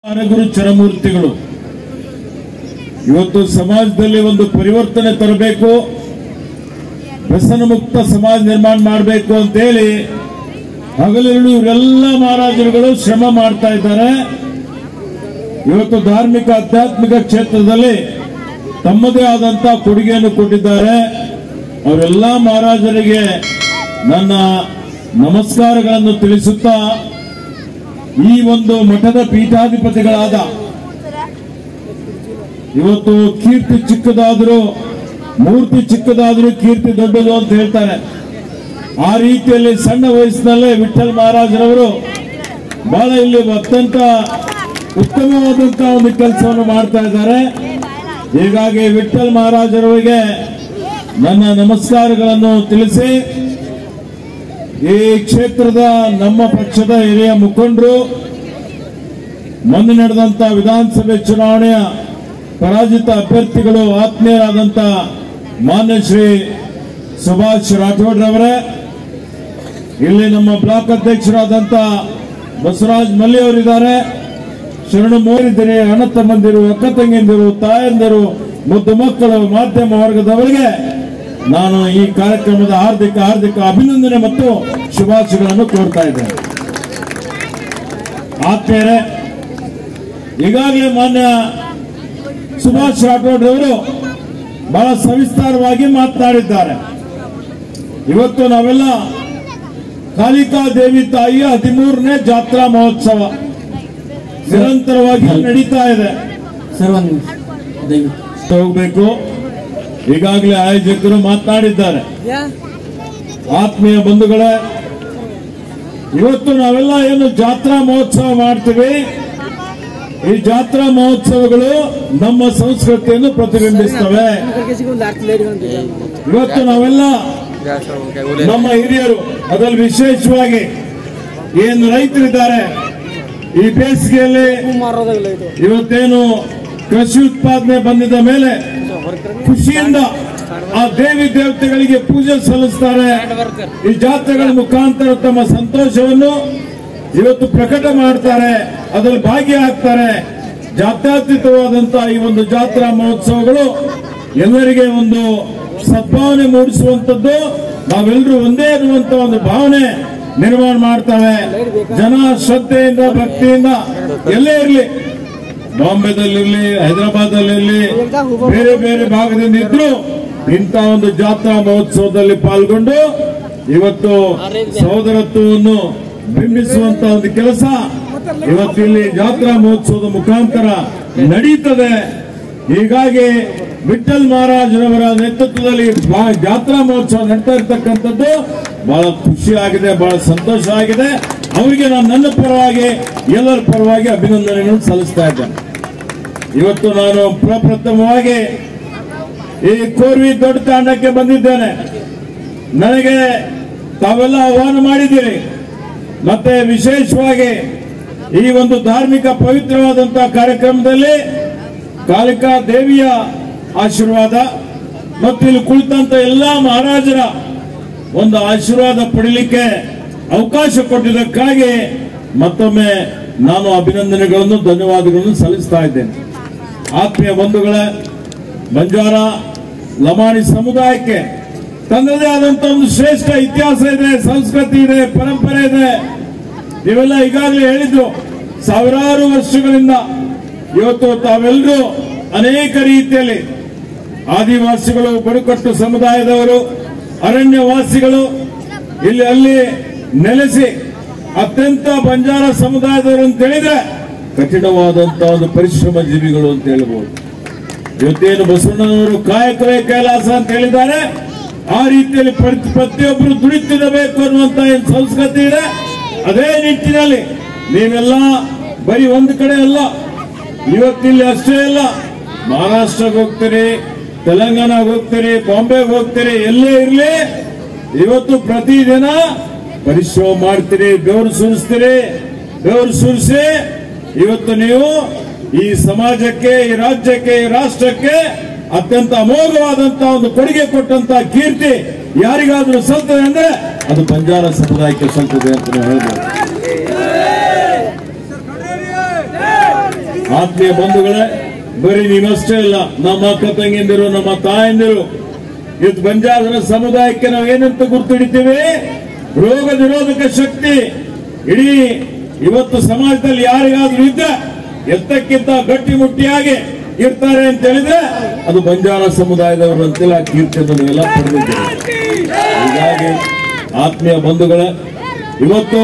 ಗುರು ಚರಮೂರ್ತಿಗಳು ಇವತ್ತು ಸಮಾಜದಲ್ಲಿ ಒಂದು ಪರಿವರ್ತನೆ ತರಬೇಕು ವ್ಯಸನ ಮುಕ್ತ ಸಮಾಜ ನಿರ್ಮಾಣ ಮಾಡಬೇಕು ಅಂತೇಳಿ ಹಗಲಿರುಳು ಇವರೆಲ್ಲ ಮಹಾರಾಜರುಗಳು ಶ್ರಮ ಮಾಡ್ತಾ ಇದ್ದಾರೆ ಇವತ್ತು ಧಾರ್ಮಿಕ ಆಧ್ಯಾತ್ಮಿಕ ಕ್ಷೇತ್ರದಲ್ಲಿ ತಮ್ಮದೇ ಆದಂತ ಕೊಡುಗೆಯನ್ನು ಕೊಟ್ಟಿದ್ದಾರೆ ಅವರೆಲ್ಲ ಮಹಾರಾಜರಿಗೆ ನನ್ನ ನಮಸ್ಕಾರಗಳನ್ನು ತಿಳಿಸುತ್ತಾ ಈ ಒಂದು ಮಠದ ಪೀಠಾಧಿಪತಿಗಳಾದ ಇವತ್ತು ಕೀರ್ತಿ ಚಿಕ್ಕದಾದರೂ ಮೂರ್ತಿ ಚಿಕ್ಕದಾದರೂ ಕೀರ್ತಿ ದೊಡ್ಡದು ಅಂತ ಹೇಳ್ತಾರೆ ಆ ರೀತಿಯಲ್ಲಿ ಸಣ್ಣ ವಯಸ್ಸಿನಲ್ಲೇ ವಿಠಲ್ ಮಹಾರಾಜರವರು ಬಹಳ ಇಲ್ಲಿ ಅತ್ಯಂತ ಉತ್ತಮವಾದಂತಹ ಒಂದು ಕೆಲಸವನ್ನು ಮಾಡ್ತಾ ಇದ್ದಾರೆ ಹೀಗಾಗಿ ವಿಠಲ್ ಮಹಾರಾಜರವರಿಗೆ ನನ್ನ ನಮಸ್ಕಾರಗಳನ್ನು ತಿಳಿಸಿ ಈ ಕ್ಷೇತ್ರದ ನಮ್ಮ ಪಕ್ಷದ ಹಿರಿಯ ಮುಖಂಡರು ಮೊನ್ನೆ ನಡೆದಂತ ವಿಧಾನಸಭೆ ಚುನಾವಣೆಯ ಪರಾಜಿತ ಅಭ್ಯರ್ಥಿಗಳು ಆತ್ಮೀಯರಾದಂತ ಮಾನ್ಯ ಶ್ರೀ ಸುಭಾಷ್ ರಾಠೋಡ್ರವರೇ ಇಲ್ಲಿ ನಮ್ಮ ಬ್ಲಾಕ್ ಅಧ್ಯಕ್ಷರಾದಂತ ಬಸವರಾಜ್ ಮಲ್ಲಿ ಅವರಿದ್ದಾರೆ ಶರಣು ಮೋರಿದ್ದೀರಿ ಅಣ್ಣ ತಮ್ಮಂದಿರು ಅಕ್ಕ ತಂಗಿಂದಿರು ತಾಯಂದಿರು ಮುದ್ದು ಮಕ್ಕಳು ಮಾಧ್ಯಮ ವರ್ಗದವರಿಗೆ ನಾನು ಈ ಕಾರ್ಯಕ್ರಮದ ಹಾರ್ದಿಕ ಹಾರ್ದಿಕ ಅಭಿನಂದನೆ ಮತ್ತು ಶುಭಾಶಯಗಳನ್ನು ಕೋರ್ತಾ ಇದ್ದೇನೆ ಆತ್ಮೀಯರೇ ಈಗಾಗಲೇ ಮಾನ್ಯ ಸುಭಾಷ್ ರಾಠೋಡ್ ಅವರು ಬಹಳ ಸವಿಸ್ತಾರವಾಗಿ ಮಾತನಾಡಿದ್ದಾರೆ ಇವತ್ತು ನಾವೆಲ್ಲ ಕಾಳಿಕಾ ದೇವಿ ತಾಯಿಯ ಹದಿಮೂರನೇ ಜಾತ್ರಾ ಮಹೋತ್ಸವ ನಿರಂತರವಾಗಿ ನಡೀತಾ ಇದೆ ಸರ್ ಒಂದು ನಿಮಿಷ ದಯವಿಟ್ಟು ಹೋಗ್ಬೇಕು ಈಗಾಗಲೇ ಆಯೋಜಕರು ಮಾತನಾಡಿದ್ದಾರೆ ಆತ್ಮೀಯ ಬಂಧುಗಳೇ ಇವತ್ತು ನಾವೆಲ್ಲ ಏನು ಜಾತ್ರಾ ಮಹೋತ್ಸವ ಮಾಡ್ತೀವಿ ಈ ಜಾತ್ರಾ ಮಹೋತ್ಸವಗಳು ನಮ್ಮ ಸಂಸ್ಕೃತಿಯನ್ನು ಪ್ರತಿಬಿಂಬಿಸ್ತವೆ ಇವತ್ತು ನಾವೆಲ್ಲ ನಮ್ಮ ಹಿರಿಯರು ಅದರಲ್ಲಿ ವಿಶೇಷವಾಗಿ ಏನು ರೈತರಿದ್ದಾರೆ ಈ ಬೇಸಿಗೆಯಲ್ಲಿ ಮಾರೋದಾಗಲ್ಲ ಇದು ಇವತ್ತೇನು ಕೃಷಿ ಉತ್ಪಾದನೆ ಬಂದಿದ ಮೇಲೆ ಖುಷಿಯಿಂದ ಆ ದೇವಿ ದೇವತೆಗಳಿಗೆ ಪೂಜೆ ಸಲ್ಲಿಸ್ತಾರೆ ಈ ಜಾತ್ರೆಗಳ ಮುಖಾಂತರ ತಮ್ಮ ಸಂತೋಷವನ್ನು ಇವತ್ತು ಪ್ರಕಟ ಮಾಡ್ತಾರೆ ಅದರಲ್ಲಿ ಭಾಗಿಯಾಗ್ತಾರೆ ಜಾತ್ಯತೀತವಾದಂತಹ ಈ ಒಂದು ಜಾತ್ರಾ ಮಹೋತ್ಸವಗಳು ಎಲ್ಲರಿಗೆ ಒಂದು ಸದ್ಭಾವನೆ ಮೂಡಿಸುವಂತದ್ದು ನಾವೆಲ್ಲರೂ ಒಂದೇ ಅನ್ನುವಂತ ಒಂದು ಭಾವನೆ ನಿರ್ಮಾಣ ಮಾಡ್ತವೆ ಜನ ಶ್ರದ್ಧೆಯಿಂದ ಭಕ್ತಿಯಿಂದ ಎಲ್ಲೇ ಇರಲಿ ಬಾಂಬೆದಲ್ಲಿರ್ಲಿ ಹೈದರಾಬಾದಲ್ಲಿರ್ಲಿ ಬೇರೆ ಬೇರೆ ಭಾಗದಿಂದ ಇದ್ರು ಇಂಥ ಒಂದು ಜಾತ್ರಾ ಮಹೋತ್ಸವದಲ್ಲಿ ಪಾಲ್ಗೊಂಡು ಇವತ್ತು ಸಹೋದರತ್ವವನ್ನು ಬಿಂಬಿಸುವಂತ ಒಂದು ಕೆಲಸ ಇವತ್ತು ಇಲ್ಲಿ ಜಾತ್ರಾ ಮಹೋತ್ಸವದ ಮುಖಾಂತರ ನಡೀತದೆ ಹೀಗಾಗಿ ವಿಠಲ್ ಮಹಾರಾಜರವರ ನೇತೃತ್ವದಲ್ಲಿ ಬಾ- ಜಾತ್ರಾ ಮಹೋತ್ಸವ ನಡೀತಾ ಇರ್ತಕ್ಕಂಥದ್ದು ಬಹಳ ಖುಷಿ ಆಗಿದೆ ಬಹಳ ಸಂತೋಷ ಆಗಿದೆ ಅವರಿಗೆ ನಾನು ನನ್ನ ಪರವಾಗಿ ಎಲ್ಲರ ಪರವಾಗಿ ಅಭಿನಂದನೆಗಳನ್ನು ಸಲ್ಲಿಸ್ತಾ ಇದ್ದೇನೆ ಇವತ್ತು ನಾನು ಪ್ರಪ್ರಥಮವಾಗಿ ಈ ಕೋರ್ವಿ ದೊಡ್ಡ ತಾಂಡಕ್ಕೆ ಬಂದಿದ್ದೇನೆ ನನಗೆ ತಾವೆಲ್ಲ ಆಹ್ವಾನ ಮಾಡಿದ್ದೀರಿ ಮತ್ತೆ ವಿಶೇಷವಾಗಿ ಈ ಒಂದು ಧಾರ್ಮಿಕ ಪವಿತ್ರವಾದಂತಹ ಕಾರ್ಯಕ್ರಮದಲ್ಲಿ ಕಾಳಿಕಾ ದೇವಿಯ ಆಶೀರ್ವಾದ ಮತ್ತು ಇಲ್ಲಿ ಕುಳಿತಂತ ಎಲ್ಲಾ ಮಹಾರಾಜರ ಒಂದು ಆಶೀರ್ವಾದ ಪಡೀಲಿಕ್ಕೆ ಅವಕಾಶ ಕೊಟ್ಟಿದ್ದಕ್ಕಾಗಿ ಮತ್ತೊಮ್ಮೆ ನಾನು ಅಭಿನಂದನೆಗಳನ್ನು ಧನ್ಯವಾದಗಳನ್ನು ಸಲ್ಲಿಸ್ತಾ ಇದ್ದೇನೆ ಆತ್ಮೀಯ ಬಂಧುಗಳೇ ಬಂಜಾರ ಲಮಾಣಿ ಸಮುದಾಯಕ್ಕೆ ತನ್ನದೇ ಆದಂತ ಒಂದು ಶ್ರೇಷ್ಠ ಇತಿಹಾಸ ಇದೆ ಸಂಸ್ಕೃತಿ ಇದೆ ಪರಂಪರೆ ಇದೆ ನೀವೆಲ್ಲ ಈಗಾಗಲೇ ಹೇಳಿದ್ರು ಸಾವಿರಾರು ವರ್ಷಗಳಿಂದ ಇವತ್ತು ತಾವೆಲ್ಲರೂ ಅನೇಕ ರೀತಿಯಲ್ಲಿ ಆದಿವಾಸಿಗಳು ಬುಡಕಟ್ಟು ಸಮುದಾಯದವರು ಅರಣ್ಯವಾಸಿಗಳು ಇಲ್ಲಿ ಅಲ್ಲಿ ನೆಲೆಸಿ ಅತ್ಯಂತ ಬಂಜಾರ ಸಮುದಾಯದವರು ಅಂತ ಹೇಳಿದ್ರೆ ಕಠಿಣವಾದಂತಹ ಒಂದು ಪರಿಶ್ರಮ ಜೀವಿಗಳು ಅಂತ ಹೇಳ್ಬೋದು ಇವತ್ತೇನು ಬಸವಣ್ಣನವರು ಕಾಯಕವೇ ಕೈಲಾಸ ಅಂತ ಹೇಳಿದ್ದಾರೆ ಆ ರೀತಿಯಲ್ಲಿ ಪ್ರತಿ- ಪ್ರತಿಯೊಬ್ಬರು ದುಡಿತಿರಬೇಕು ಅನ್ನುವಂತ ಏನು ಸಂಸ್ಕೃತಿ ಇದೆ ಅದೇ ನಿಟ್ಟಿನಲ್ಲಿ ನೀವೆಲ್ಲ ಬರೀ ಒಂದು ಕಡೆ ಅಲ್ಲ ಇವತ್ತಿಲ್ಲಿ ಅಷ್ಟೇ ಅಲ್ಲ ಮಹಾರಾಷ್ಟ್ರಕ್ಕೆ ಹೋಗ್ತೀರಿ ತೆಲಂಗಾಣಗೆ ಹೋಗ್ತೀರಿ ಬಾಂಬೆಗೆ ಹೋಗ್ತೀರಿ ಎಲ್ಲೇ ಇರಲಿ ಇವತ್ತು ಪ್ರತಿದಿನ ಪರಿಶ್ರಮ ಮಾಡ್ತೀರಿ ಬೆವರು ಸುರಿಸ್ತೀರಿ ಬೆವರು ಸುರಿಸಿ ಇವತ್ತು ನೀವು ಈ ಸಮಾಜಕ್ಕೆ ಈ ರಾಜ್ಯಕ್ಕೆ ಈ ರಾಷ್ಟ್ರಕ್ಕೆ ಅತ್ಯಂತ ಅಮೋಘವಾದಂತಹ ಒಂದು ಕೊಡುಗೆ ಕೊಟ್ಟಂತ ಕೀರ್ತಿ ಯಾರಿಗಾದ್ರೂ ಸಲ್ತದೆ ಅಂದ್ರೆ ಅದು ಬಂಜಾರ ಸಮುದಾಯಕ್ಕೆ ಸಲ್ತದೆ ಅಂತ ನಾವು ಹೇಳ್ಬೋದು ಆತ್ಮೀಯ ಬಂಧುಗಳೇ ಬರೀ ನೀವಷ್ಟೇ ಇಲ್ಲ ನಮ್ಮ ಅಕ್ಕ ತಂಗಿಯಂದಿರು ನಮ್ಮ ತಾಯಂದಿರು ಇದು ಬಂಜಾರ ಸಮುದಾಯಕ್ಕೆ ನಾವು ಏನಂತ ಗುರ್ತಿಡಿತೀವಿ ರೋಗ ನಿರೋಧಕ ಶಕ್ತಿ ಇಡೀ ಇವತ್ತು ಸಮಾಜದಲ್ಲಿ ಯಾರಿಗಾದ್ರೂ ಇದ್ದ ಎತ್ತಕ್ಕಿಂತ ಗಟ್ಟಿಮುಟ್ಟಿಯಾಗಿ ಇರ್ತಾರೆ ಅಂತ ಹೇಳಿದ್ರೆ ಅದು ಬಂಜಾರ ಸಮುದಾಯದವರು ಅಂತೆಲ್ಲ ಕೀರ್ತಿಯನ್ನು ನೀವೆಲ್ಲ ಪಡೆದಿದ್ದೀರಿ ಹೀಗಾಗಿ ಆತ್ಮೀಯ ಬಂಧುಗಳ ಇವತ್ತು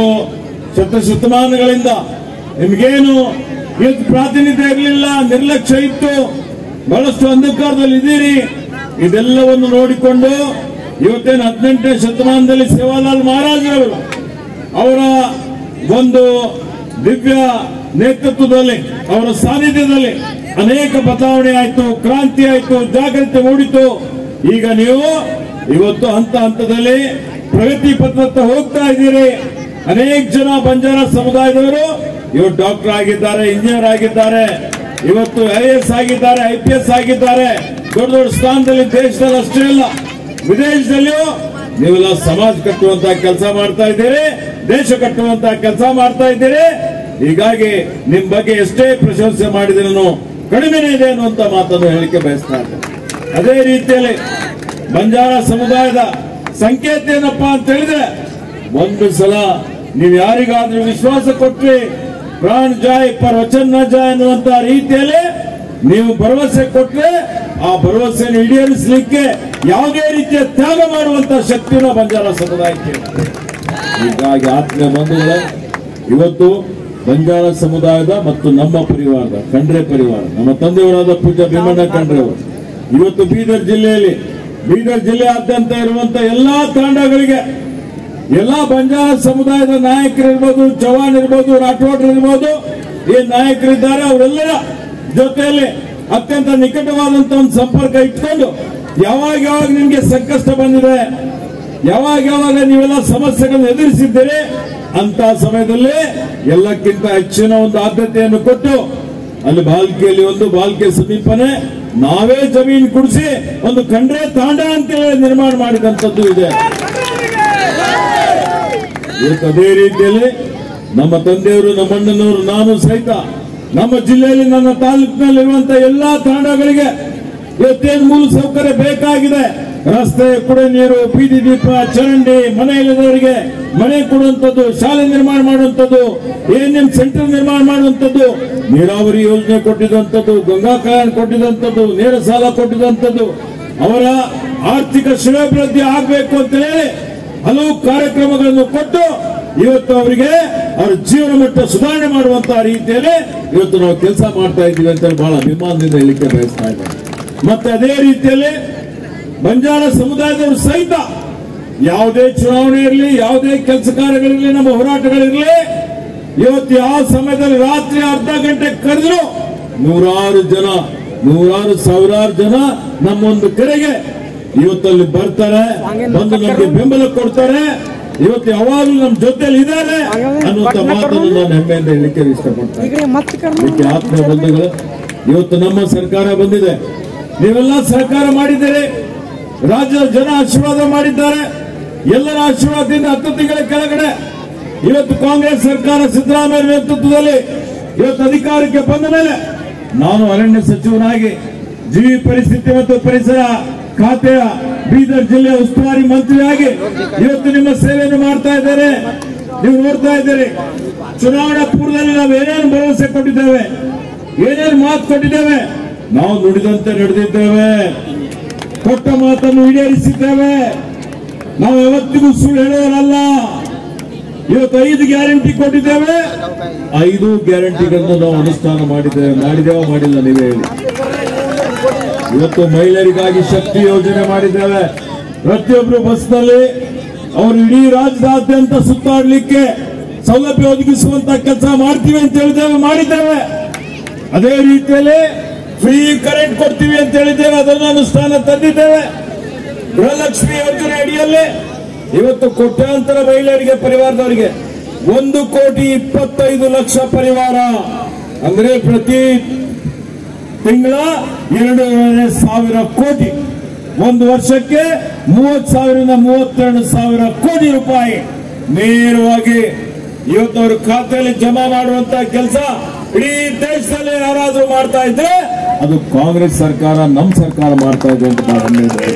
ಶತಶತಮಾನಗಳಿಂದ ನಿಮ್ಗೇನು ಇವತ್ತು ಪ್ರಾತಿನಿಧ್ಯ ಇರಲಿಲ್ಲ ನಿರ್ಲಕ್ಷ್ಯ ಇತ್ತು ಬಹಳಷ್ಟು ಅಂಧಕಾರದಲ್ಲಿ ಇದ್ದೀರಿ ಇದೆಲ್ಲವನ್ನು ನೋಡಿಕೊಂಡು ಇವತ್ತೇನು ಹದಿನೆಂಟನೇ ಶತಮಾನದಲ್ಲಿ ಸೇವಾಲಾಲ್ ಮಹಾರಾಜರವರು ಅವರ ಒಂದು ದಿವ್ಯ ನೇತೃತ್ವದಲ್ಲಿ ಅವರ ಸಾನ್ನಿಧ್ಯದಲ್ಲಿ ಅನೇಕ ಬದಲಾವಣೆ ಆಯ್ತು ಕ್ರಾಂತಿ ಆಯ್ತು ಜಾಗೃತಿ ಮೂಡಿತು ಈಗ ನೀವು ಇವತ್ತು ಹಂತ ಹಂತದಲ್ಲಿ ಪ್ರಗತಿ ಪತ್ರತ್ತ ಹೋಗ್ತಾ ಇದ್ದೀರಿ ಅನೇಕ ಜನ ಬಂಜಾರ ಸಮುದಾಯದವರು ಇವತ್ತು ಡಾಕ್ಟರ್ ಆಗಿದ್ದಾರೆ ಇಂಜಿನಿಯರ್ ಆಗಿದ್ದಾರೆ ಇವತ್ತು ಐ ಎಸ್ ಆಗಿದ್ದಾರೆ ಐ ಪಿ ಎಸ್ ಆಗಿದ್ದಾರೆ ದೊಡ್ಡ ದೊಡ್ಡ ಸ್ಥಾನದಲ್ಲಿ ದೇಶದಲ್ಲಿ ಅಷ್ಟೇ ಅಲ್ಲ ವಿದೇಶದಲ್ಲಿಯೂ ನೀವೆಲ್ಲ ಸಮಾಜ ಕಟ್ಟುವಂತ ಕೆಲಸ ಮಾಡ್ತಾ ಇದ್ದೀರಿ ದೇಶ ಕಟ್ಟುವಂತ ಕೆಲಸ ಮಾಡ್ತಾ ಇದ್ದೀರಿ ಹೀಗಾಗಿ ನಿಮ್ ಬಗ್ಗೆ ಎಷ್ಟೇ ಪ್ರಶಂಸೆ ಮಾಡಿದ್ರು ಕಡಿಮೆನೇ ಇದೆ ಅನ್ನುವಂತ ಮಾತನ್ನು ಹೇಳಿಕೆ ಬಯಸ್ತಾ ಇದ್ದೇನೆ ಅದೇ ರೀತಿಯಲ್ಲಿ ಬಂಜಾರ ಸಮುದಾಯದ ಸಂಕೇತ ಏನಪ್ಪಾ ಅಂತ ಹೇಳಿದ್ರೆ ಒಂದು ಸಲ ನೀವು ಯಾರಿಗಾದ್ರೂ ವಿಶ್ವಾಸ ಕೊಟ್ರಿ ಪ್ರಾಣ ಜಾಯ್ ಪರ್ ವಚನ್ ನ ಜಾಯ್ ಅನ್ನುವಂತ ರೀತಿಯಲ್ಲಿ ನೀವು ಭರವಸೆ ಕೊಟ್ರೆ ಆ ಭರವಸೆಯನ್ನು ಈಡೇರಿಸಲಿಕ್ಕೆ ಯಾವುದೇ ರೀತಿಯ ತ್ಯಾಗ ಮಾಡುವಂತ ಶಕ್ತಿಯನ್ನು ಬಂಜಾರ ಸಮುದಾಯಕ್ಕೆ ಇದೆ. ಹೀಗಾಗಿ ಆತ್ಮೀಯ ಬಂಧುಗಳೇ ಇವತ್ತು ಬಂಜಾರ ಸಮುದಾಯದ ಮತ್ತು ನಮ್ಮ ಪರಿವಾರದ ಖಂಡ್ರೆ ಪರಿವಾರ ನಮ್ಮ ತಂದೆಯವರಾದ ಪೂಜಾ ಭೀಮಣ್ಣ ಖಂಡ್ರೆ ಅವರು ಇವತ್ತು ಬೀದರ್ ಜಿಲ್ಲೆಯಲ್ಲಿ ಬೀದರ್ ಜಿಲ್ಲೆಯಾದ್ಯಂತ ಇರುವಂತ ಎಲ್ಲಾ ತಾಂಡಗಳಿಗೆ ಎಲ್ಲಾ ಬಂಜಾರ ಸಮುದಾಯದ ನಾಯಕರಿರ್ಬೋದು ಜವಾನ್ ಇರ್ಬೋದು ರಾಠೋಡ್ ಇರ್ಬೋದು ಈ ನಾಯಕರಿದ್ದಾರೆ ಅವರೆಲ್ಲರ ಜೊತೆಯಲ್ಲಿ ಅತ್ಯಂತ ನಿಕಟವಾದಂತ ಒಂದು ಸಂಪರ್ಕ ಇಟ್ಕೊಂಡು ಯಾವಾಗ ಯಾವಾಗ ನಿಮ್ಗೆ ಸಂಕಷ್ಟ ಬಂದಿದೆ ಯಾವಾಗ ಯಾವಾಗ ನೀವೆಲ್ಲ ಸಮಸ್ಯೆಗಳನ್ನು ಎದುರಿಸಿದ್ದೀರಿ ಅಂತ ಸಮಯದಲ್ಲಿ ಎಲ್ಲಕ್ಕಿಂತ ಹೆಚ್ಚಿನ ಒಂದು ಆದ್ಯತೆಯನ್ನು ಕೊಟ್ಟು ಅಲ್ಲಿ ಬಾಲ್ಕಿಯಲ್ಲಿ ಒಂದು ಬಾಲ್ಕೆ ಸಮೀಪನೆ ನಾವೇ ಜಮೀನು ಕುಡಿಸಿ ಒಂದು ಖಂಡ್ರೆ ತಾಂಡ ಅಂತೇಳಿ ನಿರ್ಮಾಣ ಮಾಡಿದಂಥದ್ದು ಇದೆ ಇವತ್ತು ಅದೇ ರೀತಿಯಲ್ಲಿ ನಮ್ಮ ತಂದೆಯವರು ನಮ್ಮ ಅಣ್ಣನವರು ನಾನು ಸಹಿತ ನಮ್ಮ ಜಿಲ್ಲೆಯಲ್ಲಿ ನನ್ನ ತಾಲೂಕಿನಲ್ಲಿರುವಂತಹ ಎಲ್ಲಾ ತಾಂಡಗಳಿಗೆ ಇವತ್ತೇನು ಮೂಲ ಸೌಕರ್ಯ ಬೇಕಾಗಿದೆ ರಸ್ತೆ ಕುಡಿಯ ನೀರು ಬೀದಿ ದೀಪ ಚರಂಡಿ ಮನೆ ಇಲ್ಲದವರಿಗೆ ಮನೆ ಕೊಡುವಂಥದ್ದು ಶಾಲೆ ನಿರ್ಮಾಣ ಮಾಡುವಂಥದ್ದು ಎಎನ್ಎಂ ಸೆಂಟರ್ ನಿರ್ಮಾಣ ಮಾಡುವಂಥದ್ದು ನೀರಾವರಿ ಯೋಜನೆ ಕೊಟ್ಟಿದಂಥದ್ದು ಗಂಗಾ ಕಲ್ಯಾಣ ಕೊಟ್ಟಿದಂಥದ್ದು ನೇರ ಸಾಲ ಕೊಟ್ಟಿದಂಥದ್ದು ಅವರ ಆರ್ಥಿಕ ಶ್ರೇಯೋಭಿವೃದ್ಧಿ ಆಗಬೇಕು ಅಂತ ಹೇಳಿ ಹಲವು ಕಾರ್ಯಕ್ರಮಗಳನ್ನು ಕೊಟ್ಟು ಇವತ್ತು ಅವರಿಗೆ ಅವರ ಜೀವನ ಮಟ್ಟ ಸುಧಾರಣೆ ಮಾಡುವಂತಹ ರೀತಿಯಲ್ಲಿ ಇವತ್ತು ನಾವು ಕೆಲಸ ಮಾಡ್ತಾ ಇದ್ದೀವಿ ಅಂತ ಹೇಳಿ ಬಹಳ ಅಭಿಮಾನದಿಂದ ಹೇಳಿಕೆ ಬಯಸ್ತಾ ಇದ್ದಾರೆ ಮತ್ತೆ ಅದೇ ರೀತಿಯಲ್ಲಿ ಬಂಜಾರ ಸಮುದಾಯದವರು ಸಹಿತ ಯಾವುದೇ ಚುನಾವಣೆ ಇರಲಿ ಯಾವುದೇ ಕೆಲಸ ಕಾರ್ಯಗಳಿರಲಿ ನಮ್ಮ ಹೋರಾಟಗಳಿರಲಿ ಇವತ್ತು ಯಾವ ಸಮಯದಲ್ಲಿ ರಾತ್ರಿ ಅರ್ಧ ಗಂಟೆ ಕರೆದ್ರು ನೂರಾರು ಜನ ನೂರಾರು ಸಾವಿರಾರು ಜನ ನಮ್ಮೊಂದು ಕರೆಗೆ ಇವತ್ತಲ್ಲಿ ಬರ್ತಾರೆ ಬಂದು ನಮಗೆ ಬೆಂಬಲ ಕೊಡ್ತಾರೆ ಇವತ್ತು ಯಾವಾಗಲೂ ನಮ್ಮ ಜೊತೆಲಿ ಇದ್ದಾರೆ ಅನ್ನುವಂತ ಮಾತನ್ನು ನಾನು ಹೆಮ್ಮೆಯಿಂದ ಹೇಳಲಿಕ್ಕೆ ಇಷ್ಟಪಡ್ತೇನೆ ಈಗ ಮತ್ತೆ ಕರ್ಮ ಅದಕ್ಕೆ ಆತ್ಮ ಬಂಧುಗಳು ಇವತ್ತು ನಮ್ಮ ಸರ್ಕಾರ ಬಂದಿದೆ ನೀವೆಲ್ಲ ಸರ್ಕಾರ ಮಾಡಿದ್ದೀರಿ ರಾಜ್ಯದ ಜನ ಆಶೀರ್ವಾದ ಮಾಡಿದ್ದಾರೆ ಎಲ್ಲರ ಆಶೀರ್ವಾದದಿಂದ ಹತ್ತು ತಿಂಗಳ ಕೆಳಗಡೆ ಇವತ್ತು ಕಾಂಗ್ರೆಸ್ ಸರ್ಕಾರ ಸಿದ್ದರಾಮಯ್ಯ ನೇತೃತ್ವದಲ್ಲಿ ಇವತ್ತು ಅಧಿಕಾರಕ್ಕೆ ಬಂದ ಮೇಲೆ ನಾನು ಅರಣ್ಯ ಸಚಿವನಾಗಿ ಜೀವಿ ಪರಿಸ್ಥಿತಿ ಮತ್ತು ಪರಿಸರ ಖಾತೆಯ ಬೀದರ್ ಜಿಲ್ಲೆಯ ಉಸ್ತುವಾರಿ ಮಂತ್ರಿಯಾಗಿ ಇವತ್ತು ನಿಮ್ಮ ಸೇವೆಯನ್ನು ಮಾಡ್ತಾ ಇದ್ದಾರೆ ನೀವು ನೋಡ್ತಾ ಇದ್ದೀರಿ ಚುನಾವಣಾ ಪೂರ್ವದಲ್ಲಿ ನಾವು ಏನೇನು ಭರವಸೆ ಕೊಟ್ಟಿದ್ದೇವೆ ಏನೇನು ಮಾತು ಕೊಟ್ಟಿದ್ದೇವೆ ನಾವು ನುಡಿದಂತೆ ನಡೆದಿದ್ದೇವೆ ಕೊಟ್ಟ ಮಾತನ್ನು ಈಡೇರಿಸಿದ್ದೇವೆ ನಾವು ಯಾವತ್ತಿಗೂ ಸುಳ್ಳು ಹೇಳೋರಲ್ಲ ಇವತ್ತು ಐದು ಗ್ಯಾರಂಟಿ ಕೊಟ್ಟಿದ್ದೇವೆ ಐದು ಗ್ಯಾರಂಟಿಗಳನ್ನು ನಾವು ಅನುಷ್ಠಾನ ಮಾಡಿದ್ದೇವೆ ಮಾಡಿದ್ದೇವೆ ಮಾಡಿಲ್ಲ ನೀವೇ ಹೇಳಿ ಇವತ್ತು ಮಹಿಳೆಯರಿಗಾಗಿ ಶಕ್ತಿ ಯೋಜನೆ ಮಾಡಿದ್ದೇವೆ ಪ್ರತಿಯೊಬ್ಬರು ಬಸ್ನಲ್ಲಿ ಅವರು ಇಡೀ ರಾಜ್ಯದಾದ್ಯಂತ ಸುತ್ತಾಡಲಿಕ್ಕೆ ಸೌಲಭ್ಯ ಒದಗಿಸುವಂತ ಕೆಲಸ ಮಾಡ್ತೀವಿ ಅಂತ ಹೇಳಿದ್ದೇವೆ ಮಾಡಿದ್ದೇವೆ ಅದೇ ರೀತಿಯಲ್ಲಿ ಫ್ರೀ ಕರೆಂಟ್ ಕೊಡ್ತೀವಿ ಅಂತ ಹೇಳಿದ್ದೇವೆ ಅದನ್ನು ಅನುಷ್ಠಾನ ತಂದಿದ್ದೇವೆ ಗೃಹಲಕ್ಷ್ಮಿ ಯೋಜನೆ ಅಡಿಯಲ್ಲಿ ಇವತ್ತು ಕೋಟ್ಯಾಂತರ ಮಹಿಳೆಯರಿಗೆ ಪರಿವಾರದವರಿಗೆ ಒಂದು ಕೋಟಿ ಇಪ್ಪತ್ತೈದು ಲಕ್ಷ ಪರಿವಾರ ಅಂದ್ರೆ ಪ್ರತಿ ತಿಂಗಳ ಎರಡೂವರೆ ಸಾವಿರ ಕೋಟಿ ಒಂದು ವರ್ಷಕ್ಕೆ ಮೂವತ್ ಸಾವಿರದಿಂದ ಮೂವತ್ತೆರಡು ಸಾವಿರ ಕೋಟಿ ರೂಪಾಯಿ ನೇರವಾಗಿ ಇವತ್ತು ಅವ್ರ ಖಾತೆಯಲ್ಲಿ ಜಮಾ ಮಾಡುವಂತ ಕೆಲಸ ಇಡೀ ದೇಶದಲ್ಲಿ ಯಾರಾದ್ರೂ ಮಾಡ್ತಾ ಇದ್ರೆ ಅದು ಕಾಂಗ್ರೆಸ್ ಸರ್ಕಾರ ನಮ್ಮ ಸರ್ಕಾರ ಮಾಡ್ತಾ ಇದೆ ಅಂತ ಬಹಳ ಹೆಮ್ಮೆ ಇದೆ.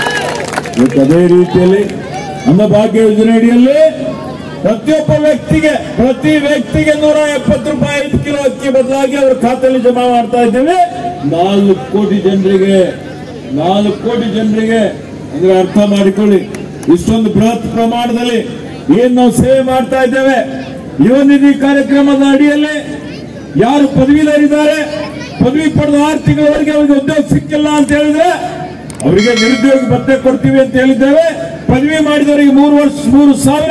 ಇವತ್ತು ಅದೇ ರೀತಿಯಲ್ಲಿ ಅನ್ನಭಾಗ್ಯ ಯೋಜನೆ ಅಡಿಯಲ್ಲಿ ಪ್ರತಿಯೊಬ್ಬ ವ್ಯಕ್ತಿಗೆ ಪ್ರತಿ ವ್ಯಕ್ತಿಗೆ ನೂರ ಎಪ್ಪತ್ತು ರೂಪಾಯಿ ಐದು ಕಿಲೋ ಅಕ್ಕಿ ಬದಲಾಗಿ ಅವ್ರ ಖಾತೆಯಲ್ಲಿ ಜಮಾ ಮಾಡ್ತಾ ಇದ್ದೇವೆ ನಾಲ್ಕು ಕೋಟಿ ಜನರಿಗೆ ನಾಲ್ಕು ಕೋಟಿ ಜನರಿಗೆ ಅಂದ್ರೆ ಅರ್ಥ ಮಾಡಿಕೊಳ್ಳಿ ಇಷ್ಟೊಂದು ಬೃಹತ್ ಪ್ರಮಾಣದಲ್ಲಿ ಏನ್ ನಾವು ಸೇವೆ ಮಾಡ್ತಾ ಇದ್ದೇವೆ ಯುವ ನಿಧಿ ಕಾರ್ಯಕ್ರಮದ ಅಡಿಯಲ್ಲಿ ಯಾರು ಪದವೀಧರಿದ್ದಾರೆ ಪದವಿ ಪಡೆದ ಆರು ತಿಂಗಳವರೆಗೆ ಅವರಿಗೆ ಉದ್ಯೋಗ ಸಿಕ್ಕಿಲ್ಲ ಅಂತ ಹೇಳಿದ್ರೆ ಅವರಿಗೆ ನಿರುದ್ಯೋಗ ಭತ್ಯೆ ಕೊಡ್ತೀವಿ ಅಂತ ಹೇಳಿದ್ದೇವೆ ಪದವಿ ಮಾಡಿದವರಿಗೆ ಮೂರು ವರ್ಷ ಮೂರು ಸಾವಿರ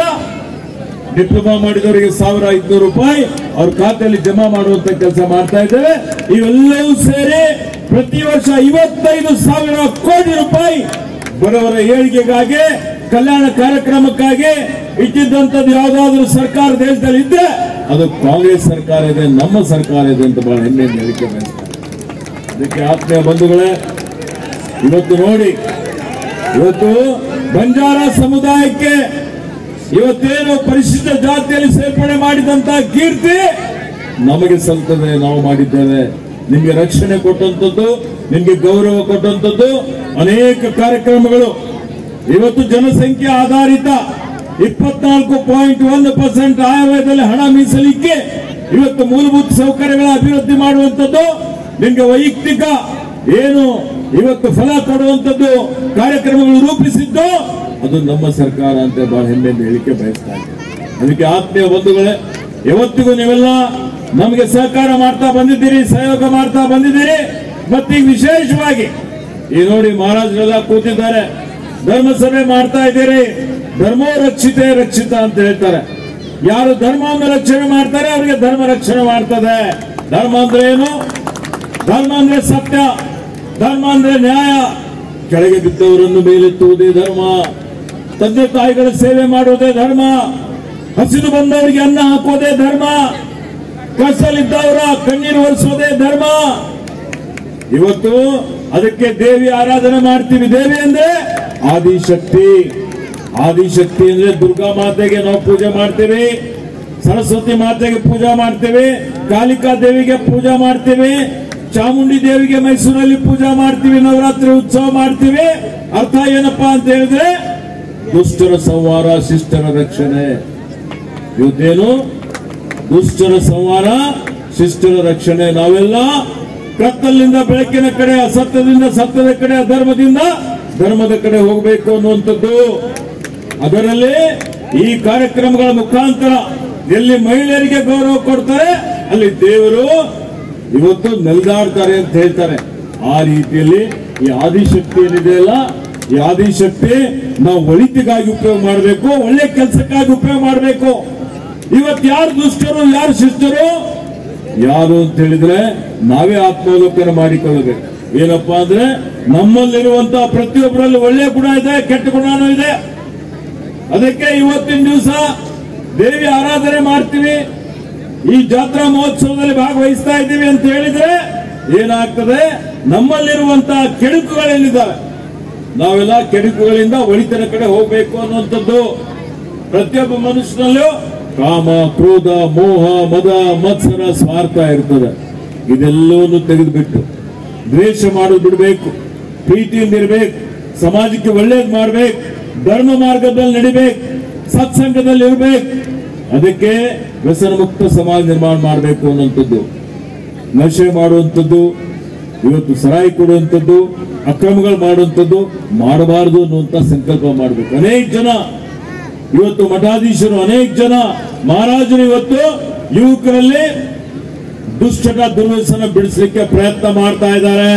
ಡಿಪ್ಲೊಮಾ ಮಾಡಿದವರಿಗೆ ಸಾವಿರ ಐದುನೂರು ರೂಪಾಯಿ ಅವ್ರ ಖಾತೆಯಲ್ಲಿ ಜಮಾ ಮಾಡುವಂತ ಕೆಲಸ ಮಾಡ್ತಾ ಇದ್ದೇವೆ ಇವೆಲ್ಲವೂ ಸೇರಿ ಪ್ರತಿ ವರ್ಷ ಐವತ್ತೈದು ಸಾವಿರ ಕೋಟಿ ರೂಪಾಯಿ ಬಡವರ ಏಳಿಗೆಗಾಗಿ ಕಲ್ಯಾಣ ಕಾರ್ಯಕ್ರಮಕ್ಕಾಗಿ ಇಟ್ಟಿದ್ದಂಥದ್ದು ಯಾವುದಾದ್ರೂ ಸರ್ಕಾರ ದೇಶದಲ್ಲಿ ಇದ್ರೆ ಅದು ಕಾಂಗ್ರೆಸ್ ಸರ್ಕಾರ ಇದೆ ನಮ್ಮ ಸರ್ಕಾರ ಇದೆ ಅಂತ ಬಹಳ ಹೆಮ್ಮೆಯಿಂದ ಹೇಳಿಕೆ ಬಯಸ್ತಾರೆ ಅದಕ್ಕೆ ಆತ್ಮೀಯ ಬಂಧುಗಳೇ ಇವತ್ತು ನೋಡಿ ಇವತ್ತು ಬಂಜಾರ ಸಮುದಾಯಕ್ಕೆ ಇವತ್ತೇನು ಪರಿಶಿಷ್ಟ ಜಾತಿಯಲ್ಲಿ ಸೇರ್ಪಡೆ ಮಾಡಿದಂತ ಕೀರ್ತಿ ನಮಗೆ ಸಲ್ತದೆ ನಾವು ಮಾಡಿದ್ದೇವೆ ನಿಮಗೆ ರಕ್ಷಣೆ ಕೊಟ್ಟಂತದ್ದು ನಿಮಗೆ ಗೌರವ ಕೊಟ್ಟಂತದ್ದು ಅನೇಕ ಕಾರ್ಯಕ್ರಮಗಳು ಇವತ್ತು ಜನಸಂಖ್ಯೆ ಆಧಾರಿತ ಇಪ್ಪತ್ನಾಲ್ಕು ಪಾಯಿಂಟ್ ಒಂದು ಪರ್ಸೆಂಟ್ ಆಯವ್ಯಯದಲ್ಲಿ ಹಣ ಮೀಸಲಿಕ್ಕೆ ಇವತ್ತು ಮೂಲಭೂತ ಸೌಕರ್ಯಗಳ ಅಭಿವೃದ್ಧಿ ಮಾಡುವಂತದ್ದು ನಿಮಗೆ ವೈಯಕ್ತಿಕ ಏನು ಇವತ್ತು ಫಲ ಕೊಡುವಂತದ್ದು ಕಾರ್ಯಕ್ರಮಗಳು ರೂಪಿಸಿದ್ದು ಅದು ನಮ್ಮ ಸರ್ಕಾರ ಅಂತ ಬಹಳ ಹೆಮ್ಮೆಯಿಂದ ಹೇಳಿಕೆ ಬಯಸ್ತಾ ಇದೆ ಅದಕ್ಕೆ ಆತ್ಮೀಯ ಬಂಧುಗಳೇ ಯಾವತ್ತಿಗೂ ನೀವೆಲ್ಲ ನಮಗೆ ಸಹಕಾರ ಮಾಡ್ತಾ ಬಂದಿದ್ದೀರಿ ಸಹಯೋಗ ಮಾಡ್ತಾ ಬಂದಿದ್ದೀರಿ ಮತ್ತೀಗ ವಿಶೇಷವಾಗಿ ಈ ನೋಡಿ ಮಹಾರಾಜರೆಲ್ಲ ಕೂತಿದ್ದಾರೆ ಧರ್ಮಸಭೆ ಮಾಡ್ತಾ ಇದ್ದೀರಿ ಧರ್ಮೋ ರಕ್ಷಿತೆ ರಕ್ಷಿತ ಅಂತ ಹೇಳ್ತಾರೆ ಯಾರು ಧರ್ಮವನ್ನು ರಕ್ಷಣೆ ಮಾಡ್ತಾರೆ ಅವರಿಗೆ ಧರ್ಮ ರಕ್ಷಣೆ ಮಾಡ್ತದೆ ಧರ್ಮ ಅಂದ್ರೆ ಏನು ಧರ್ಮ ಅಂದ್ರೆ ಸತ್ಯ ಧರ್ಮ ಅಂದ್ರೆ ನ್ಯಾಯ ಕೆಳಗೆ ಬಿದ್ದವರನ್ನು ಮೇಲೆತ್ತುವುದೇ ಧರ್ಮ ತಂದೆ ತಾಯಿಗಳ ಸೇವೆ ಮಾಡುವುದೇ ಧರ್ಮ ಹಸಿದು ಬಂದವರಿಗೆ ಅನ್ನ ಹಾಕುವುದೇ ಧರ್ಮ ಕಸಲಿದ್ದವರ ಕಣ್ಣೀರು ಒರೆಸುವುದೇ ಧರ್ಮ ಇವತ್ತು ಅದಕ್ಕೆ ದೇವಿ ಆರಾಧನೆ ಮಾಡ್ತೀವಿ ದೇವಿ ಅಂದ್ರೆ ಆದಿಶಕ್ತಿ ಆದಿಶಕ್ತಿ ಅಂದ್ರೆ ದುರ್ಗಾ ಮಾತೆಗೆ ನಾವು ಪೂಜೆ ಮಾಡ್ತೀವಿ ಸರಸ್ವತಿ ಮಾತೆಗೆ ಪೂಜಾ ಮಾಡ್ತೇವೆ ಕಾಳಿಕಾ ದೇವಿಗೆ ಪೂಜಾ ಮಾಡ್ತೇವೆ ಚಾಮುಂಡಿ ದೇವಿಗೆ ಮೈಸೂರಲ್ಲಿ ಪೂಜಾ ಮಾಡ್ತೀವಿ ನವರಾತ್ರಿ ಉತ್ಸವ ಮಾಡ್ತೀವಿ ಅರ್ಥ ಏನಪ್ಪಾ ಅಂತ ಹೇಳಿದ್ರೆ ದುಷ್ಟರ ಸಂಹಾರ ಶಿಷ್ಟರ ರಕ್ಷಣೆ ಇವತ್ತೇನು ದುಷ್ಟರ ಸಂಹಾರ ಶಿಷ್ಟರ ರಕ್ಷಣೆ ನಾವೆಲ್ಲ ಕತ್ತಲಿನಿಂದ ಬೆಳಕಿನ ಕಡೆ ಅಸತ್ಯದಿಂದ ಸತ್ಯದ ಕಡೆ ಅಧರ್ಮದಿಂದ ಧರ್ಮದ ಕಡೆ ಹೋಗಬೇಕು ಅನ್ನುವಂಥದ್ದು ಅದರಲ್ಲಿ ಈ ಕಾರ್ಯಕ್ರಮಗಳ ಮುಖಾಂತರ ಎಲ್ಲಿ ಮಹಿಳೆಯರಿಗೆ ಗೌರವ ಕೊಡ್ತಾರೆ ಅಲ್ಲಿ ದೇವರು ಇವತ್ತು ನೆಲೆದಾಡ್ತಾರೆ ಅಂತ ಹೇಳ್ತಾರೆ ಆ ರೀತಿಯಲ್ಲಿ ಈ ಆದಿಶಕ್ತಿ ಏನಿದೆಯಲ್ಲ ಈ ಆದಿಶಕ್ತಿ ನಾವು ಒಳಿತಿಗಾಗಿ ಉಪಯೋಗ ಮಾಡಬೇಕು ಒಳ್ಳೆ ಕೆಲಸಕ್ಕಾಗಿ ಉಪಯೋಗ ಮಾಡಬೇಕು ಇವತ್ತು ಯಾರು ದುಷ್ಟರು ಯಾರು ಶಿಷ್ಟರು ಯಾರು ಅಂತ ಹೇಳಿದ್ರೆ ನಾವೇ ಆತ್ಮಾವಲೋಕನ ಮಾಡಿಕೊಳ್ಳಬೇಕು ಏನಪ್ಪಾ ಅಂದ್ರೆ ನಮ್ಮಲ್ಲಿರುವಂತಹ ಪ್ರತಿಯೊಬ್ಬರಲ್ಲಿ ಒಳ್ಳೆ ಗುಣ ಇದೆ ಕೆಟ್ಟ ಗುಣನೂ ಇದೆ ಅದಕ್ಕೆ ಇವತ್ತಿನ ದಿವಸ ದೇವಿ ಆರಾಧನೆ ಮಾಡ್ತೀವಿ ಈ ಜಾತ್ರಾ ಮಹೋತ್ಸವದಲ್ಲಿ ಭಾಗವಹಿಸ್ತಾ ಇದ್ದೀವಿ ಅಂತ ಹೇಳಿದ್ರೆ ಏನಾಗ್ತದೆ ನಮ್ಮಲ್ಲಿರುವಂತಹ ಕೆಡುಕುಗಳೇನಿದ್ದಾವೆ ನಾವೆಲ್ಲ ಕೆಡುಕುಗಳಿಂದ ಒಳಿತನ ಕಡೆ ಹೋಗ್ಬೇಕು ಅನ್ನುವಂಥದ್ದು ಪ್ರತಿಯೊಬ್ಬ ಮನುಷ್ಯನಲ್ಲೂ ಕಾಮ ಕ್ರೋಧ ಮೋಹ ಮದ ಮತ್ಸರ ಸ್ವಾರ್ಥ ಇರ್ತದೆ ಇದೆಲ್ಲವನ್ನು ತೆಗೆದುಬಿಟ್ಟು ದ್ವೇಷ ಮಾಡೋದು ಬಿಡಬೇಕು ಪ್ರೀತಿಯಿಂದ ಇರಬೇಕು ಸಮಾಜಕ್ಕೆ ಒಳ್ಳೇದು ಮಾಡ್ಬೇಕು ಧರ್ಮ ಮಾರ್ಗದಲ್ಲಿ ನಡಿಬೇಕು ಸತ್ಸಂಗದಲ್ಲಿ ಇರಬೇಕು ಅದಕ್ಕೆ ವ್ಯಸನ ಮುಕ್ತ ಸಮಾಜ ನಿರ್ಮಾಣ ಮಾಡಬೇಕು ಅನ್ನುವಂಥದ್ದು ನಶೆ ಮಾಡುವಂಥದ್ದು ಇವತ್ತು ಸರಾಯಿ ಕೊಡುವಂಥದ್ದು ಅಕ್ರಮಗಳು ಮಾಡುವಂಥದ್ದು ಮಾಡಬಾರದು ಅನ್ನುವಂಥ ಸಂಕಲ್ಪ ಮಾಡಬೇಕು ಅನೇಕ ಜನ ಇವತ್ತು ಮಠಾಧೀಶರು ಅನೇಕ ಜನ ಮಹಾರಾಜರು ಇವತ್ತು ಯುವಕರಲ್ಲಿ ದುಶ್ಚಟ ದುರ್ವ್ಯಸನ ಬಿಡಿಸಲಿಕ್ಕೆ ಪ್ರಯತ್ನ ಮಾಡ್ತಾ ಇದ್ದಾರೆ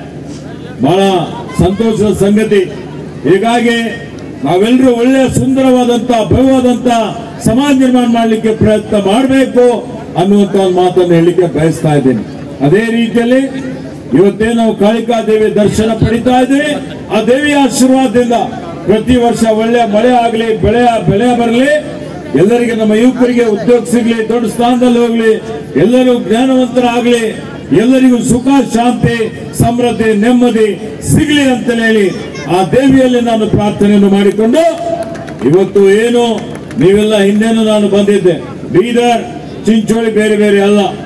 ಬಹಳ ಸಂತೋಷದ ಸಂಗತಿ ಹೀಗಾಗಿ ನಾವೆಲ್ಲರೂ ಒಳ್ಳೆಯ ಸುಂದರವಾದಂತ ಭವ್ಯವಾದಂತ ಸಮಾಜ ನಿರ್ಮಾಣ ಮಾಡಲಿಕ್ಕೆ ಪ್ರಯತ್ನ ಮಾಡಬೇಕು ಅನ್ನುವಂತ ಒಂದು ಮಾತನ್ನು ಹೇಳಲಿಕ್ಕೆ ಬಯಸ್ತಾ ಇದ್ದೀನಿ ಅದೇ ರೀತಿಯಲ್ಲಿ ಇವತ್ತೇ ನಾವು ಕಾಳಿಕಾ ದೇವಿ ದರ್ಶನ ಪಡಿತಾ ಇದ್ದೀವಿ ಆ ದೇವಿಯ ಆಶೀರ್ವಾದದಿಂದ ಪ್ರತಿ ವರ್ಷ ಒಳ್ಳೆ ಮಳೆ ಆಗಲಿ ಬೆಳೆ ಬೆಳೆ ಬರಲಿ ಎಲ್ಲರಿಗೆ ನಮ್ಮ ಯುವಕರಿಗೆ ಉದ್ಯೋಗ ಸಿಗ್ಲಿ ದೊಡ್ಡ ಸ್ಥಾನದಲ್ಲಿ ಹೋಗ್ಲಿ ಎಲ್ಲರೂ ಜ್ಞಾನವಂತರಾಗ್ಲಿ ಎಲ್ಲರಿಗೂ ಸುಖ ಶಾಂತಿ ಸಮೃದ್ಧಿ ನೆಮ್ಮದಿ ಸಿಗ್ಲಿ ಅಂತ ಹೇಳಿ ಆ ದೇವಿಯಲ್ಲಿ ನಾನು ಪ್ರಾರ್ಥನೆಯನ್ನು ಮಾಡಿಕೊಂಡು ಇವತ್ತು ಏನು ನೀವೆಲ್ಲ ಹಿಂದೆನೂ ನಾನು ಬಂದಿದ್ದೆ ಬೀದರ್ ಚಿಂಚೋಳಿ ಬೇರೆ ಬೇರೆ ಅಲ್ಲ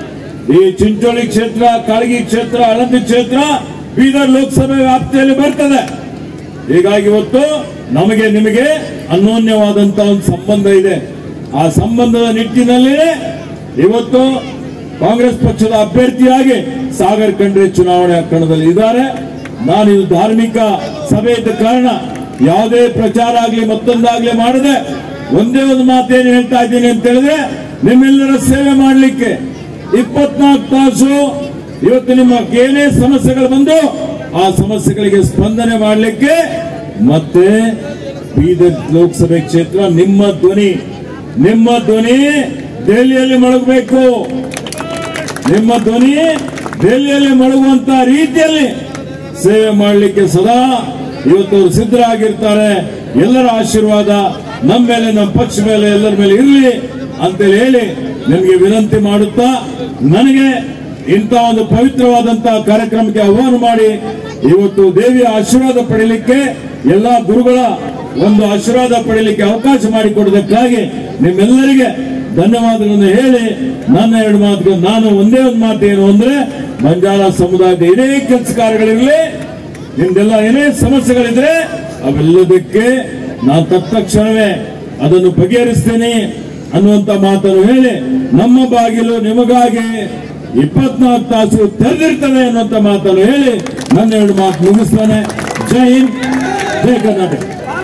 ಈ ಚಿಂಚೋಳಿ ಕ್ಷೇತ್ರ ಕಾಳಗಿ ಕ್ಷೇತ್ರ ಆಳಂದಿ ಕ್ಷೇತ್ರ ಬೀದರ್ ಲೋಕಸಭೆ ವ್ಯಾಪ್ತಿಯಲ್ಲಿ ಬರ್ತದೆ ಹೀಗಾಗಿ ಇವತ್ತು ನಮಗೆ ನಿಮಗೆ ಅನ್ಯೋನ್ಯವಾದಂತ ಒಂದು ಸಂಬಂಧ ಇದೆ ಆ ಸಂಬಂಧದ ನಿಟ್ಟಿನಲ್ಲಿ ಇವತ್ತು ಕಾಂಗ್ರೆಸ್ ಪಕ್ಷದ ಅಭ್ಯರ್ಥಿಯಾಗಿ ಸಾಗರ್ ಖಂಡ್ರೆ ಚುನಾವಣೆ ಕಣದಲ್ಲಿ ಇದ್ದಾರೆ ನಾನು ಇದು ಧಾರ್ಮಿಕ ಸಭೆ ಇದ್ದ ಕಾರಣ ಯಾವುದೇ ಪ್ರಚಾರ ಆಗಲಿ ಮತ್ತೊಂದಾಗ್ಲಿ ಮಾಡದೆ ಒಂದೇ ಒಂದು ಮಾತೇನು ಹೇಳ್ತಾ ಇದ್ದೀನಿ ಅಂತ ಹೇಳಿದ್ರೆ ನಿಮ್ಮೆಲ್ಲರ ಸೇವೆ ಮಾಡಲಿಕ್ಕೆ ಇಪ್ಪತ್ನಾಲ್ಕು ತಾಸು ಇವತ್ತು ನಿಮ್ಮ ಏನೇ ಸಮಸ್ಯೆಗಳು ಬಂದು ಆ ಸಮಸ್ಯೆಗಳಿಗೆ ಸ್ಪಂದನೆ ಮಾಡಲಿಕ್ಕೆ ಮತ್ತೆ ಬೀದರ್ ಲೋಕಸಭೆ ಕ್ಷೇತ್ರ ನಿಮ್ಮ ಧ್ವನಿ ನಿಮ್ಮ ಧ್ವನಿ ದೆಹಲಿಯಲ್ಲಿ ಮೊಳಗಬೇಕು ನಿಮ್ಮ ಧ್ವನಿ ದೆಹಲಿಯಲ್ಲಿ ಮೊಳಗುವಂತ ರೀತಿಯಲ್ಲಿ ಸೇವೆ ಮಾಡಲಿಕ್ಕೆ ಸದಾ ಇವತ್ತು ಅವರು ಸಿದ್ಧರಾಗಿರ್ತಾರೆ ಎಲ್ಲರ ಆಶೀರ್ವಾದ ನಮ್ಮ ಮೇಲೆ ನಮ್ಮ ಪಕ್ಷ ಮೇಲೆ ಎಲ್ಲರ ಮೇಲೆ ಇರಲಿ ಅಂತೇಳಿ ಹೇಳಿ ನಿಮಗೆ ವಿನಂತಿ ಮಾಡುತ್ತಾ ನನಗೆ ಇಂಥ ಒಂದು ಪವಿತ್ರವಾದಂತಹ ಕಾರ್ಯಕ್ರಮಕ್ಕೆ ಆಹ್ವಾನ ಮಾಡಿ ಇವತ್ತು ದೇವಿಯ ಆಶೀರ್ವಾದ ಪಡೆಯಲಿಕ್ಕೆ ಎಲ್ಲಾ ಗುರುಗಳ ಒಂದು ಆಶೀರ್ವಾದ ಪಡೆಯಲಿಕ್ಕೆ ಅವಕಾಶ ಮಾಡಿಕೊಡೋದಕ್ಕಾಗಿ ನಿಮ್ಮೆಲ್ಲರಿಗೆ ಧನ್ಯವಾದಗಳನ್ನು ಹೇಳಿ ನನ್ನ ಎರಡು ಮಾತುಗಳು ನಾನು ಒಂದೇ ಒಂದು ಮಾತು ಏನು ಅಂದ್ರೆ ಬಂಜಾರ ಸಮುದಾಯದ ಏನೇ ಕೆಲಸ ಕಾರ್ಯಗಳಿರಲಿ ನಿಮ್ದೆಲ್ಲ ಏನೇ ಸಮಸ್ಯೆಗಳಿದ್ರೆ ಅವೆಲ್ಲದಕ್ಕೆ ನಾನು ತತ್ಕ್ಷಣವೇ ಅದನ್ನು ಬಗೆಹರಿಸ್ತೇನೆ ಅನ್ನುವಂತ ಮಾತನ್ನು ಹೇಳಿ ನಮ್ಮ ಬಾಗಿಲು ನಿಮಗಾಗಿ ಇಪ್ಪತ್ನಾಲ್ಕು ತಾಸು ತೆರೆದಿರ್ತದೆ ಅನ್ನುವಂತ ಮಾತನ್ನು ಹೇಳಿ ನನ್ನ ಎರಡು ಮಾತು ಮುಗಿಸ್ತಾನೆ ಜೈ ಹಿಂದ್ ಜೈ ಕರ್ನಾಟಕ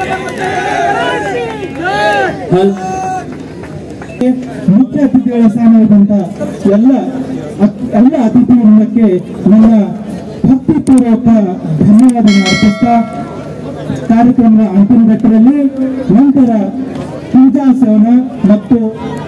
ಮುಖ್ಯ ಅತಿಥಿಗಳ ಸ್ಥಾನವಾದಂತ ಎಲ್ಲ ಅತ್- ಎಲ್ಲ ಅತಿಥಿ ವೃಂದಕ್ಕೆ ನನ್ನ ಭಕ್ತಿಪೂರ್ವಕ ಧನ್ಯವಾದ ಅರ್ಪಿಸ್ತಾ ಕಾರ್ಯಕ್ರಮದ ಅಂತಿಮ ಘಟ್ಟದಲ್ಲಿ ನಂತರ ಪೂಜಾ ಸೇವನ ಮತ್ತು